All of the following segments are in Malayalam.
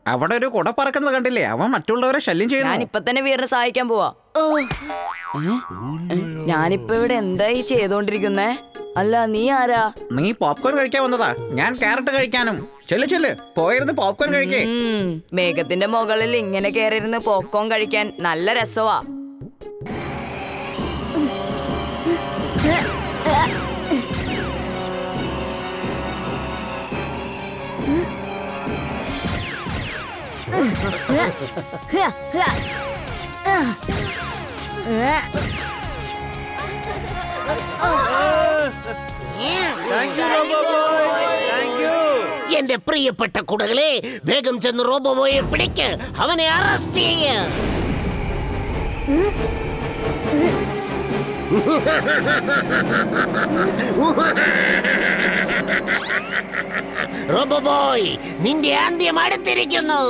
അവിടെ ഒരു കുട പറക്കുന്നത് കണ്ടില്ലേ അവൻ മറ്റുള്ളവരെ ശല്യം ഞാൻ ചെയ്യുന്നു ഇപ്പൊ തന്നെ വീറിനെ സഹായിക്കാൻ പോവാ ഓ. ഏ? ഏ? ഞാനിപ്പോ ഇവിടെ എന്തായി ചെയ്തോണ്ടിരിക്കുന്നേ അല്ല നീ ആരാ നീ പോപ്കോൺ കഴിക്കാൻ വന്നതാ ഞാൻ ക്യാരറ്റ് കഴിക്കാനും ചെല്ലു ചെല്ല് പോയിരുന്ന് പോപ്കോൺ കഴിക്കേ ഉം, മേഘത്തിന്റെ മുകളിൽ ഇങ്ങനെ കയറിയിരുന്ന് പോപ്കോൺ കഴിക്കാൻ നല്ല രസവാ എന്റെ പ്രിയപ്പെട്ട കുടകളെ വേഗം ചെന്ന് റോബോയെ പിടിക്ക് അവനെ അറസ്റ്റ് ചെയ്യ റോബോ ബോയ് നിന്റെ അന്ത്യം അടുത്തിരിക്കുന്നു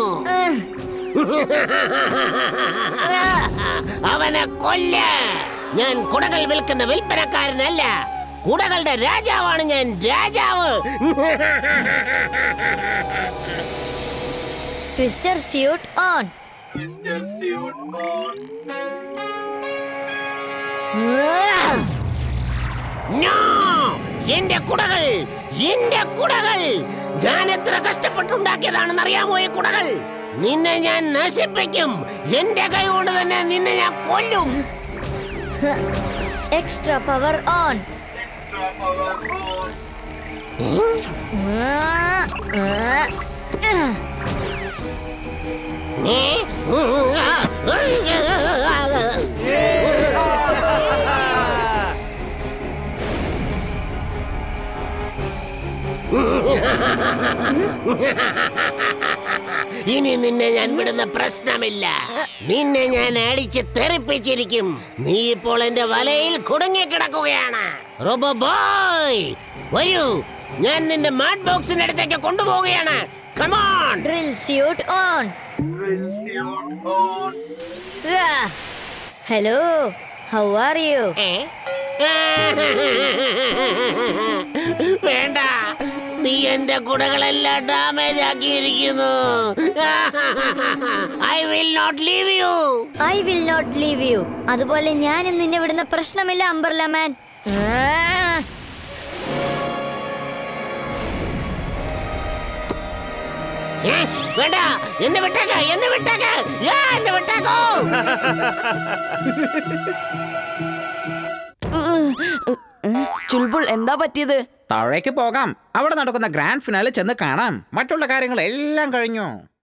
അവനെ കൊല്ല ഞാൻ കുടകൾ വിൽക്കുന്ന വിൽപ്പനക്കാരനല്ല കുടകളുടെ രാജാവാണ് ഞാൻ രാജാവ് ട്വിസ്റ്റർ സ്യൂട്ട് ഓൺ നോ! എന്റെ കുടകൾ എന്റെ കുടകൾ ഞാൻ എത്ര കഷ്ടപ്പെട്ടുണ്ടാക്കിയതാണെന്ന് അറിയാമോ ഈ കുടകൾ നിന്നെ ഞാൻ നശിപ്പിക്കും എന്റെ കൈ കൊണ്ട് തന്നെ നിന്നെ ഞാൻ കൊല്ലും എക്സ്ട്രാ പവർ ഓൺ ഏ? ഇനി നിന്നെ ഞാൻ വിടുന്ന പ്രശ്നമില്ല നിന്നെ ഞാൻ അടിച്ച് തെറിപ്പിച്ചിരിക്കും നീ ഇപ്പോൾ എന്റെ വലയിൽ കുടുങ്ങി കിടക്കുകയാണ് റോബോ ബോയ് വരൂ ഞാൻ നിന്റെ മാഡ് ബോക്സിന്റെ അടുത്തേക്ക് കൊണ്ടുപോവുകയാണ് come on drill suit on hello how are you വേണ്ട നീ എന്റെ കുടകളെല്ലാം ഡാമേജ് ആക്കിയിരിക്കുന്നു I will not leave you I will not leave you അതുപോലെ ഞാനും നിന്നെ വിടുന്ന പ്രശ്നമില്ല അംബർല മാൻ വേണ്ട എന്നെ വിട്ടേക്ക എന്നെ വിട്ടേക്ക യാ, എന്നെ വിട്ടേക്കോ ചുൽബുൾ എന്താ പറ്റിയത് താഴേക്ക് പോകാം അവിടെ നടക്കുന്ന ഗ്രാൻഡ് ഫിനാലെ ചെന്ന് കാണാം മറ്റുള്ള കാര്യങ്ങൾ എല്ലാം കഴിഞ്ഞു